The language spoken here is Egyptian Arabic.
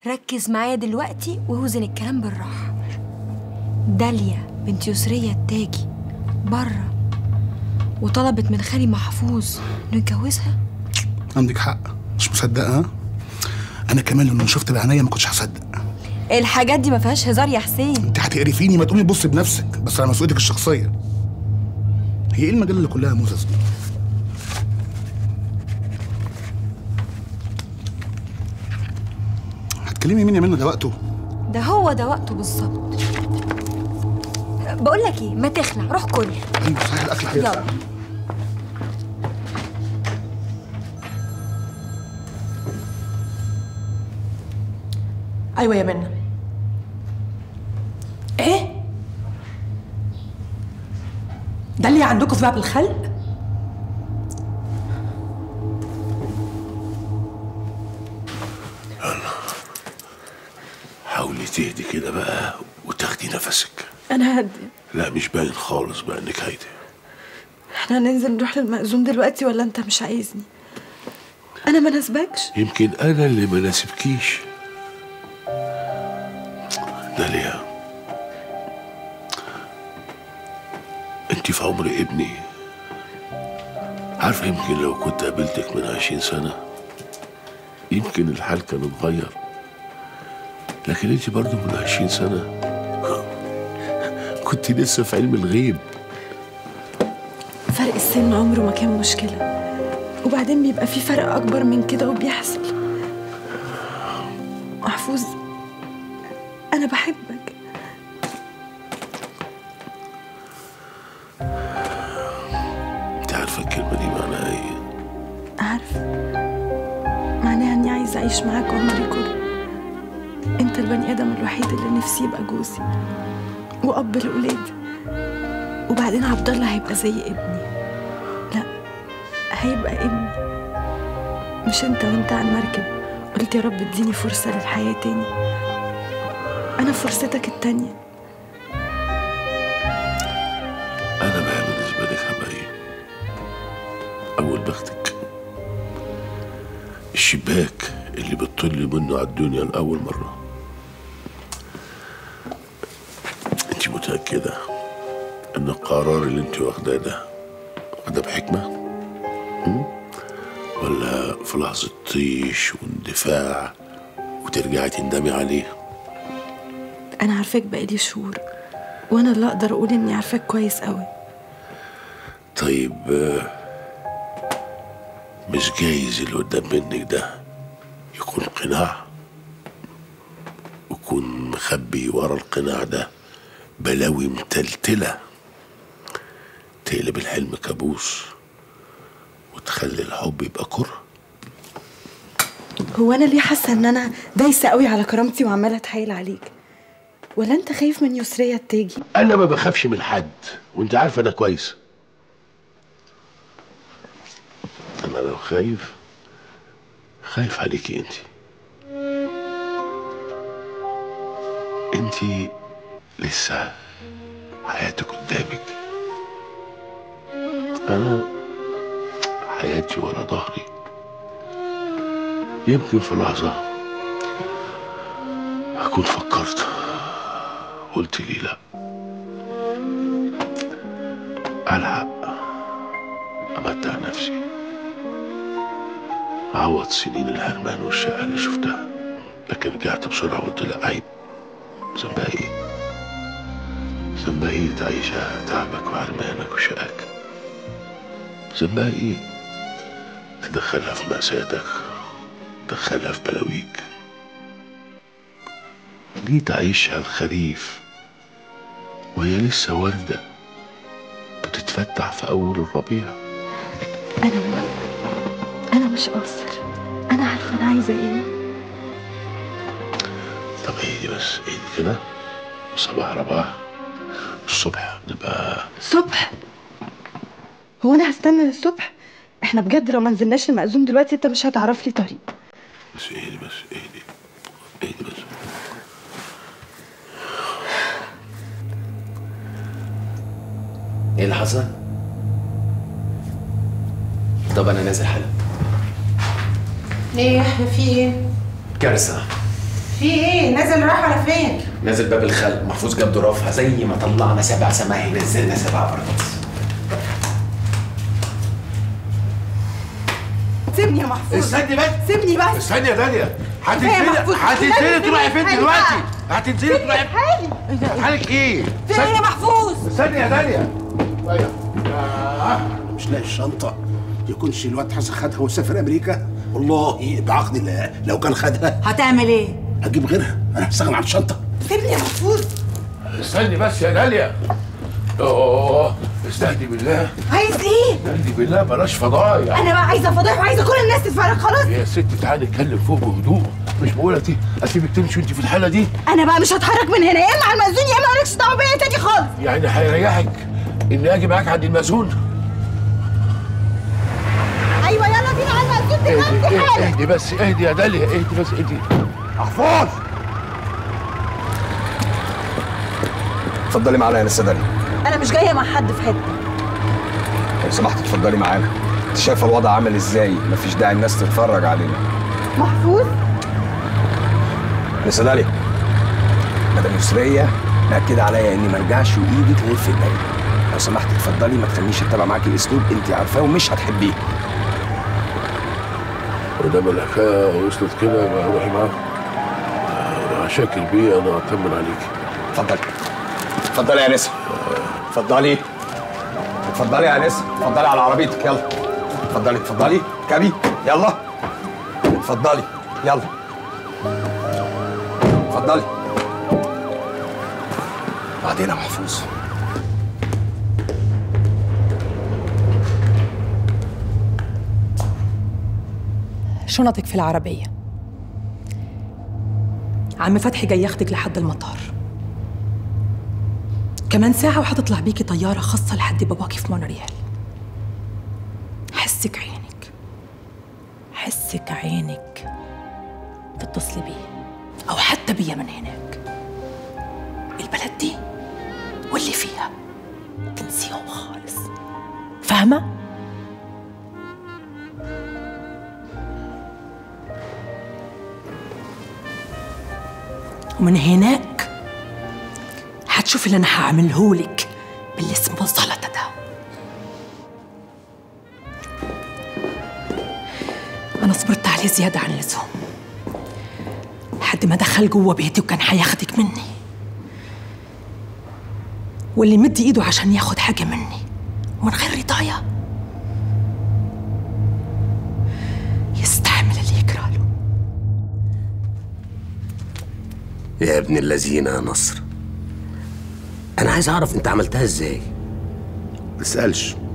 ركز معايا دلوقتي ووزن الكلام بالراحة داليا بنت يسرية التاجي بره وطلبت من خالي محفوظ انه يتجوزها عندك حق مش مصدقه ها انا كمان لما شفت بعينيا ما كنتش هصدق الحاجات دي ما فيهاش هزار يا حسين انت هتقرفيني ما تقومي تبصي بنفسك بس على مسؤوليتك الشخصيه هي ايه المجله اللي كلها موزز دي هتكلمي مين يا منى ده وقته ده هو ده وقته بالظبط بقول لك ايه ما تخلع روح كل ايوه صحيح الاكل هيرجع يلا ايوه يا منى ايه ده اللي عندكم في باب الخلق حاولي تهدي كده بقى وتاخدي نفسك انا هدي لا مش باين خالص بقى انك هايدة احنا هننزل نروح للمأذون دلوقتي ولا انت مش عايزني انا ما ناسبكش يمكن انا اللي ما ناسبكيش داليا انت في عمر ابني عارفه يمكن لو كنت قابلتك من عشرين سنه يمكن الحال كان اتغير لكن انت برضه من عشرين سنه كنت لسه في علم الغيب فرق السن عمره ما كان مشكلة وبعدين بيبقى في فرق أكبر من كده وبيحصل محفوظ أنا بحبك انت عارفه الكلمه دي معناها ايه عارفة معناها إني عايزة أعيش معاك عمري كله أنت البني آدم الوحيد اللي نفسي يبقى جوزي وأب لأولادي وبعدين عبد الله هيبقى زي ابني لا هيبقى ابني مش أنت وأنت على المركب قلت يا رب اديني فرصة للحياة تاني أنا فرصتك التانية انا بقى بالنسبه لك هبقى ايه اول بختك الشباك اللي بتطلي منه على الدنيا لاول مره انت متاكده ان القرار اللي انت واخداه ده واخداه بحكمه م? ولا في لحظه طيش واندفاع وترجعي تندمي عليه أنا عارفاك بقالي شهور وأنا اللي أقدر أقول إني عارفاك كويس أوي طيب آه، مش جايز اللي قدام منك ده يكون قناع ويكون مخبي ورا القناع ده بلاوي متلتلة تقلب الحلم كابوس وتخلي الحب يبقى كره هو أنا ليه حاسة إن أنا دايسة أوي على كرامتي وعمالة أتحايل عليك ولا أنت خايف من يسرية التاجي انا ما بخافش من حد وانت عارفه ده كويس انا لو خايف خايف عليكي انت انت لسه حياتك قدامك انا حياتي ورا ظهري يمكن في لحظه اكون فكرت قلت لي لا الحق امتع نفسي عوض سنين الهرمان والشقه اللي شفتها لكن رجعت بسرعه وقلت لا عيب ذنبها ايه ذنبها ايه تعيشها تعبك وهرمانك وشقاك ذنبها ايه تدخلها في مأساتك تدخلها في بلاويك ليه تعيشها الخريف وهي لسه وردة بتتفتح في أول الربيع أنا أنا مش قاصر أنا عارفة أنا عايزة إيه طب اهدي بس اهدي كده صباح رباح الصبح نبقى صبح هو أنا هستنى للصبح إحنا بجد لو ما نزلناش المأذون دلوقتي أنت مش هتعرف لي طريق بس اهدي بس اهدي اهدي بس ايه اللي حصل؟ طب انا نازل حالا ايه احنا في ايه كارثة في ايه نازل رايح على فين نازل باب الخلق محفوظ جاب ضرافها زي ما طلعنا سبع سماهي نزلنا سبع ارض سيبني يا محفوظ استني بس سيبني بس استني يا داليا كفاية هتنزلي محفوظ. هتنزلي سيبني تروحي فين حالي دلوقتي بقى. هتنزلي تروحي حالي حالك ايه في ايه يا محفوظ استني يا داليا طيب آه. مش لاقي الشنطة يكونش الواد حسن خدها وسافر أمريكا والله بعقد الله لو كان خدها هتعمل ايه هجيب غيرها أنا هستغنى عن الشنطة سيبني يا محفوظ استني بس يا داليا اوه استهدي بالله عايز ايه استهدي بالله بلاش فضايح انا بقى عايزه فضايح وعايزه كل الناس تتفرج خلاص يا ست تعالي نتكلم فوق بهدوء مش بقول لك اسيبك تمشي وانت في الحاله دي انا بقى مش هتحرك من هنا يا اما على المأذون يا اما مالكش دعوه بيا تاني خالص يعني هيريحك اني اجي معاك عند المأذون ايوه يلا بينا على المأذون اهدي دلوقتي اهدي, حالا اهدي بس اهدي يا داليا اهدي بس اهدي محفوظ اتفضلي معانا يا لسه داليا انا مش جايه مع حد في حته لو سمحت اتفضلي معانا انت شايفه الوضع عامل ازاي مفيش داعي الناس تتفرج علينا محفوظ لسه داليا مدام يسرية مأكدة عليا اني ما ارجعش وايدك غير في ايديا لو سمحت اتفضلي ما تخلينيش اتبع معاكي اسلوب انت عارفاه ومش هتحبيه ودام الحكايه وصلت كده يبقى روحي معاك شاكر بيه انا اطمن عليك اتفضلي اتفضلي يا نسا اتفضلي اتفضلي يا نسا اتفضلي على عربيتك يلا اتفضلي اتفضلي كابي يلا اتفضلي يلا اتفضلي بعدين يا محفوظ شنطك في العربية عم فتحي جاي ياخدك لحد المطار كمان ساعة وهتطلع بيكي طيارة خاصة لحد باباكي في مونريال حسك عينك حسك عينك تتصلي بيه أو حتى بيا من هناك البلد دي واللي فيها تنسيهم خالص فاهمة؟ ومن هناك هتشوف اللي انا هعملهولك باللي اسمه الزلطه ده انا صبرت عليه زياده عن اللزوم لحد ما دخل جوه بيتي وكان هياخدك مني واللي مد ايده عشان ياخد حاجه مني ومن غير رضايا يستحمل اللي يجرى له يا ابن الذين يا نصر انا عايز اعرف انت عملتها ازاي ما تسألش